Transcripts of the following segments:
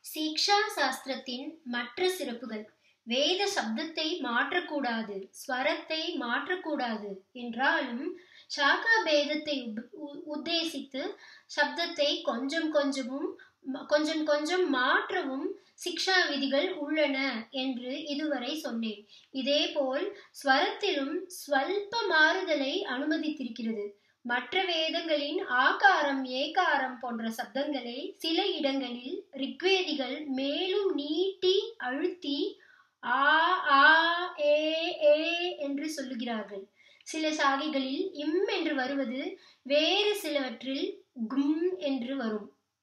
சீக்ஷா சாஸ்திரத்தின் மற்ற சிறப்புகள் வேத சப்தத்தை மாற்றக்கூடாது ஸ்வரத்தை மாற்றக்கூடாது என்றாலும் சாக்கா பேதத்தை உப்- உ- உத்தேசித்து சப்தத்தை கொஞ்சம் கொஞ்சமும் ம- கொஞ்சம் கொஞ்சம் மாற்றவும் சிக்ஷா விதிகள் உள்ளன என்று இதுவரை சொன்னேன் இதேபோல் ஸ்வரத்திலும் ஸ்வல்ப மாறுதலை அனுமதித்திருக்கிறது மற்ற வேதங்களின் ஆகாரம் ஏகாரம் போன்ற சப்தங்களை சில இடங்களில் ரிக்வேதிகள் மேலும் நீட்டி அழுத்தி ஆ ஆ ஏ ஏ என்று சொல்லுகிறார்கள் சில சாகிகளில் இம் என்று வருவது வேறு சிலவற்றில் கும் என்று வரும்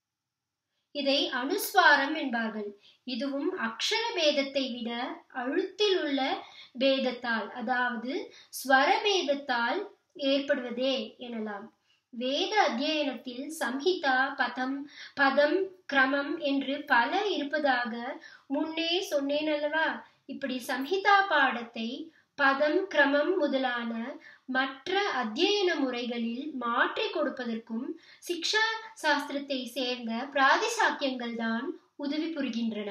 இதை அனுஸ்வாரம் என்பார்கள் இதுவும் அக்ஷர பேதத்தை விட அழுத்தில் உள்ள பேதத்தால் அதாவது ஸ்வர பேதத்தால் ஏற்படுவதே எனலாம் வேத அத்தியனத்தில் சம்ஹிதா பதம் பதம் கிரமம் என்று பல இருப்பதாக முன்னே சொன்னேன் அல்லவா இப்படி சம்ஹிதா பாடத்தை பதம் கிரமம் முதலான மற்ற அத்தியன முறைகளில் மாற்றி கொடுப்பதற்கும் சிக்ஷா சாஸ்திரத்தை சேர்ந்த பிராதிசாக்கியங்கள் தான் உதவி புரிகின்றன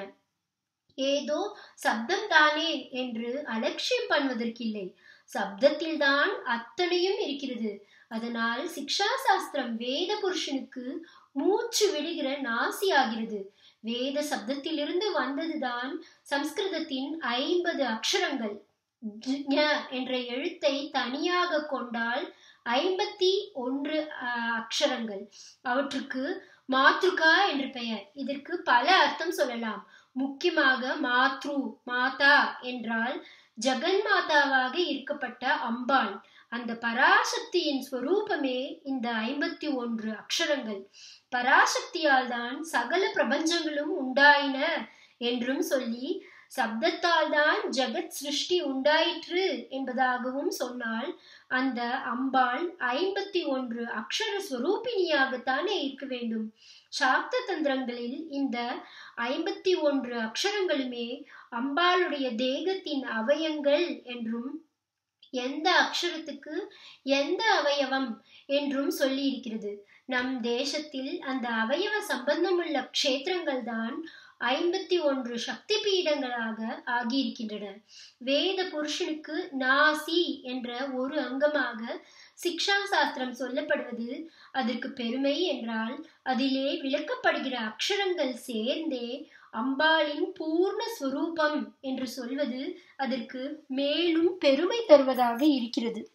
ஏதோ சப்தம் தானே என்று அலட்சியம் பண்ணுவதற்கில்லை சப்தத்தில் தான் அத்தனையும் இருக்கிறது அதனால் சிக்ஷா சாஸ்திரம் வேத புருஷனுக்கு மூச்சு விடுகிற நாசி ஆகிறது வேத சப்தத்திலிருந்து வந்ததுதான் சம்ஸ்கிருதத்தின் ஐம்பது அக்ஷரங்கள் ஜ்ஞ என்ற எழுத்தை தனியாக கொண்டால் ஐம்பத்தி ஒன்று அஹ், அக்ஷரங்கள் அவற்றுக்கு மாத்ருகா என்று பெயர் இதற்கு பல அர்த்தம் சொல்லலாம் முக்கியமாக மாத்ரு மாதா என்றால் ஜெகன் மாதாவாக இருக்கப்பட்ட அம்பாள் அந்த பராசக்தியின் ஸ்வரூபமே இந்த ஐம்பத்தி ஒன்று அக்ஷரங்கள் பராசக்தியால் தான் சகல பிரபஞ்சங்களும் உண்டாயின என்றும் சொல்லி சப்தத்தால் தான் ஜெகத் சிருஷ்டி உண்டாயிற்று என்பதாகவும் சொன்னால் அந்த அம்பாள் ஐம்பத்தி ஒன்று அக்ஷர ஸ்வரூபிணியாகத்தானே இருக்க வேண்டும் சாக்த தந்திரங்களில் இந்த ஐம்பத்தி ஒன்று அக்ஷரங்களுமே அம்பாளுடைய தேகத்தின் அவயங்கள் என்றும் எந்த அக்ஷரத்துக்கு எந்த அவயவம் என்றும் சொல்லி இருக்கிறது நம் தேசத்தில் அந்த அவயவ சம்பந்தமுள்ள க்ஷேத்திரங்கள் தான் ஐம்பத்தி ஒன்று சக்தி பீடங்களாக ஆகியிருக்கின்றன வேத புருஷனுக்கு நாசி என்ற ஒரு அங்கமாக சிக்ஷா சாஸ்திரம் சொல்லப்படுவது அதற்கு பெருமை என்றால் அதிலே விளக்கப்படுகிற அக்ஷரங்கள் சேர்ந்தே அம்பாளின் பூர்ண ஸ்வரூபம் என்று சொல்வது அதற்கு மேலும் பெருமை தருவதாக இருக்கிறது